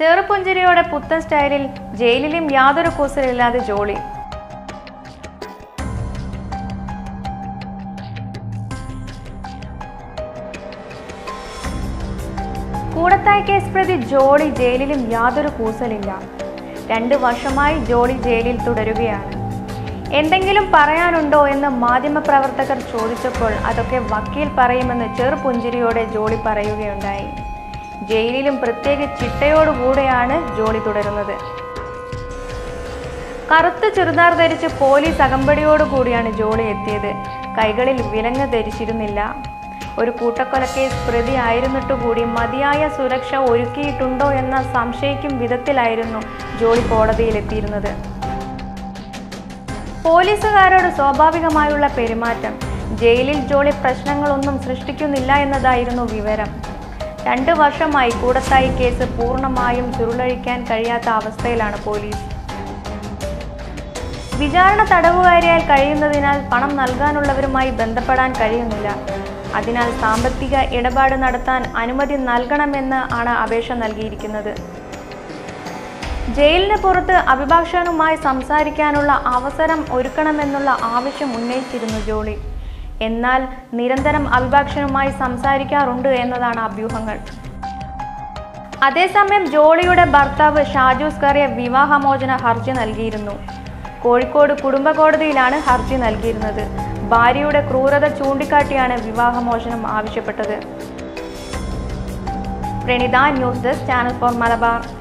ചെറുപുഞ്ചിരിയോടെ പുത്തൻ സ്റ്റൈലിൽ ജയിലിലും യാതൊരു കൂസലില്ലാതെ ജോളി കൂടത്തായി കേസ് പ്രതി ജോളി ജയിലിലും യാതൊരു കൂസലില്ല രണ്ട് വർഷമായി ജോളി ജയിലിൽ തുടരുകയാണ് എന്തെങ്കിലും പറയാനുണ്ടോ എന്ന് മാധ്യമപ്രവർത്തകർ ചോദിച്ചപ്പോൾ അതൊക്കെ വക്കീൽ പറയുമെന്ന് ചെറുപുഞ്ചിരിയോടെ ജോളി പറയുകയുണ്ടായി ജയിലിലും പ്രത്യേക ചിട്ടയോടുകൂടെയാണ് ജോളി തുടരുന്നത് കറുത്ത ചുരിദാർ ധരിച്ച് പോലീസ് അകമ്പടിയോടുകൂടിയാണ് ജോളി എത്തിയത് കൈകളിൽ വിലങ്ങ് ധരിച്ചിരുന്നില്ല ഒരു കൂട്ടക്കൊലക്കേസ് പ്രതി ആയിരുന്നിട്ടുകൂടി മതിയായ സുരക്ഷ ഒരുക്കിയിട്ടുണ്ടോ എന്ന സംശയിക്കും വിധത്തിലായിരുന്നു ജോളി കോടതിയിലെത്തിയിരുന്നത് പോലീസുകാരോട് സ്വാഭാവികമായുള്ള പെരുമാറ്റം ജയിലിൽ ജോളി പ്രശ്നങ്ങളൊന്നും സൃഷ്ടിക്കുന്നില്ല എന്നതായിരുന്നു വിവരം രണ്ട് വർഷമായി കൂടത്തായി കേസ് പൂർണ്ണമായും ചുരുളഴിക്കാൻ കഴിയാത്ത അവസ്ഥയിലാണ് പോലീസ് വിചാരണ തടവുകാരിയായി കഴിയുന്നതിനാൽ പണം നൽകാനുള്ളവരുമായി ബന്ധപ്പെടാൻ കഴിയുന്നില്ല അതിനാൽ സാമ്പത്തിക ഇടപാട് നടത്താൻ അനുമതി നൽകണമെന്ന് ആണ് അപേക്ഷ നൽകിയിരിക്കുന്നത് ജയിലിന് പുറത്ത് അഭിഭാഷകനുമായി സംസാരിക്കാനുള്ള അവസരം ഒരുക്കണമെന്നുള്ള ആവശ്യം ഉന്നയിച്ചിരുന്നു ജോളി എന്നാൽ നിരന്തരം അഭിഭാഷകനുമായി സംസാരിക്കാറുണ്ട് എന്നതാണ് അഭ്യൂഹങ്ങൾ അതേസമയം ജോളിയുടെ ഭർത്താവ് ഷാജു സ്കറിയ വിവാഹമോചന ഹർജി നൽകിയിരുന്നു കോഴിക്കോട് കുടുംബ കോടതിയിലാണ് ഹർജി നൽകിയിരുന്നത് ഭാര്യയുടെ ക്രൂരത ചൂണ്ടിക്കാട്ടിയാണ് വിവാഹമോചനം ആവശ്യപ്പെട്ടത് Pranitha news desk channel four Malabar